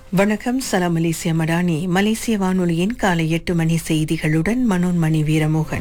வணக்கம் சலாம் மலேசிய மடானி மலேசிய வானொலியின் காலை எட்டு மணி செய்திகளுடன் மனோன்மணி வீரமோகன்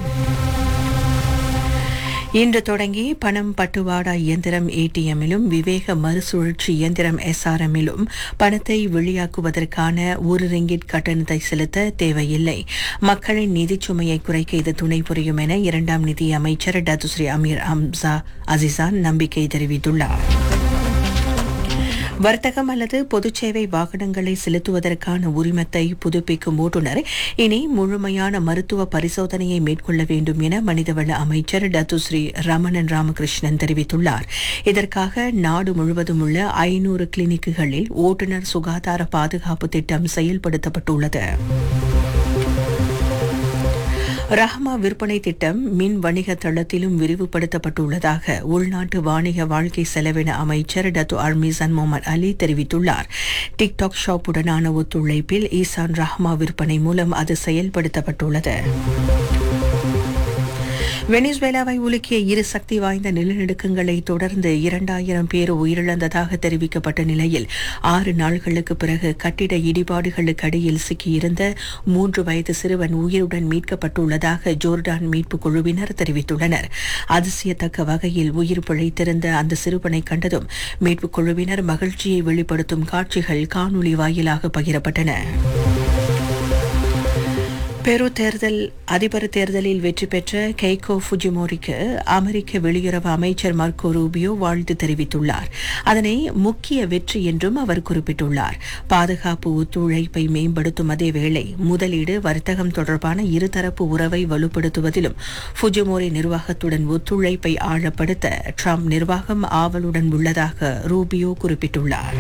இன்று தொடங்கி பணம் பட்டுவாடா இயந்திரம் ஏடிஎம்மிலும் விவேக மறுசுழற்சி இயந்திரம் எஸ்ஆர்எம்மிலும் பணத்தை வெளியாக்குவதற்கான ஒரு ரிங்கிட் கட்டணத்தை செலுத்த தேவையில்லை மக்களின் நிதிச் சுமையை குறைக்க இது துணை புரியும் என இரண்டாம் நிதி அமைச்சர் டத்துஸ்ரீ அமீர் அம்சா அசிசான் நம்பிக்கை தெரிவித்துள்ளார் வர்த்தகம் அல்லது பொதுச்சேவை வாகனங்களை செலுத்துவதற்கான உரிமத்தை புதுப்பிக்கும் ஓட்டுநர் இனி முழுமையான மருத்துவ பரிசோதனையை மேற்கொள்ள வேண்டும் என மனிதவள அமைச்சர் டத்துஸ்ரீ ரமணன் ராமகிருஷ்ணன் தெரிவித்துள்ளார் இதற்காக நாடு முழுவதும் உள்ள ஐநூறு கிளினிக்குகளில் ஓட்டுநர் சுகாதார பாதுகாப்பு திட்டம் செயல்படுத்தப்பட்டுள்ளது ரஹ்மா விற்பனை திட்டம் மின் வணிக தளத்திலும் விரிவுபடுத்தப்பட்டுள்ளதாக உள்நாட்டு வாணிக வாழ்க்கை செலவின அமைச்சர் டத்து அர்மிசன் முகமது அலி தெரிவித்துள்ளார் டிக்டாக் ஷாப்புடனான ஒத்துழைப்பில் ஈசான் ரஹ்மா விற்பனை மூலம் அது செயல்படுத்தப்பட்டுள்ளது வெனிசுவேலாவை உலுக்கிய இரு சக்தி வாய்ந்த நிலநடுக்கங்களை தொடர்ந்து இரண்டாயிரம் பேர் உயிரிழந்ததாக தெரிவிக்கப்பட்ட நிலையில் ஆறு நாள்களுக்கு பிறகு கட்டிட இடிபாடுகளுக்கு அடியில் சிக்கியிருந்த மூன்று வயது சிறுவன் உயிருடன் மீட்கப்பட்டுள்ளதாக ஜோர்டான் மீட்புக் குழுவினர் தெரிவித்துள்ளனர் அதிசயத்தக்க வகையில் உயிர் பிழைத்திருந்த அந்த சிறுவனை கண்டதும் மீட்புக் குழுவினர் மகிழ்ச்சியை வெளிப்படுத்தும் காட்சிகள் காணொலி வாயிலாக பகிரப்பட்டன பெரு தேர்தல் அதிபர் தேர்தலில் வெற்றி பெற்ற கெய்கோ ஃபுஜிமோரிக்கு அமெரிக்க வெளியுறவு அமைச்சர் மார்க்கோ ரூபியோ வாழ்த்து தெரிவித்துள்ளார் அதனை முக்கிய வெற்றி என்றும் அவர் குறிப்பிட்டுள்ளார் பாதுகாப்பு ஒத்துழைப்பை மேம்படுத்தும் அதே வேளை முதலீடு வர்த்தகம் தொடர்பான இருதரப்பு உறவை வலுப்படுத்துவதிலும் ஃபுஜிமோரி நிர்வாகத்துடன் ஒத்துழைப்பை ஆழப்படுத்த ட்ரம்ப் நிர்வாகம் ஆவலுடன் உள்ளதாக ரூபியோ குறிப்பிட்டுள்ளார்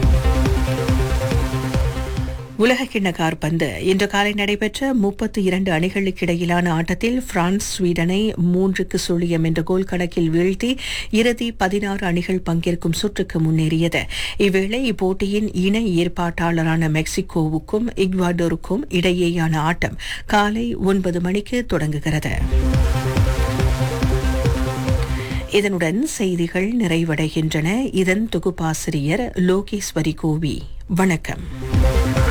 உலகக்கிண்ண காற்பந்து இன்று காலை நடைபெற்ற முப்பத்தி இரண்டு அணிகளுக்கு இடையிலான ஆட்டத்தில் பிரான்ஸ் ஸ்வீடனை மூன்றுக்கு சுழியம் என்ற கோல் கணக்கில் வீழ்த்தி இறுதி பதினாறு அணிகள் பங்கேற்கும் சுற்றுக்கு முன்னேறியது இவ்வேளை இப்போட்டியின் இணை ஏற்பாட்டாளரான மெக்சிகோவுக்கும் இக்வாடோருக்கும் இடையேயான ஆட்டம் காலை ஒன்பது மணிக்கு தொடங்குகிறது இதனுடன் செய்திகள் நிறைவடைகின்றன இதன் தொகுப்பாசிரியர் லோகேஸ்வரி கோவி வணக்கம்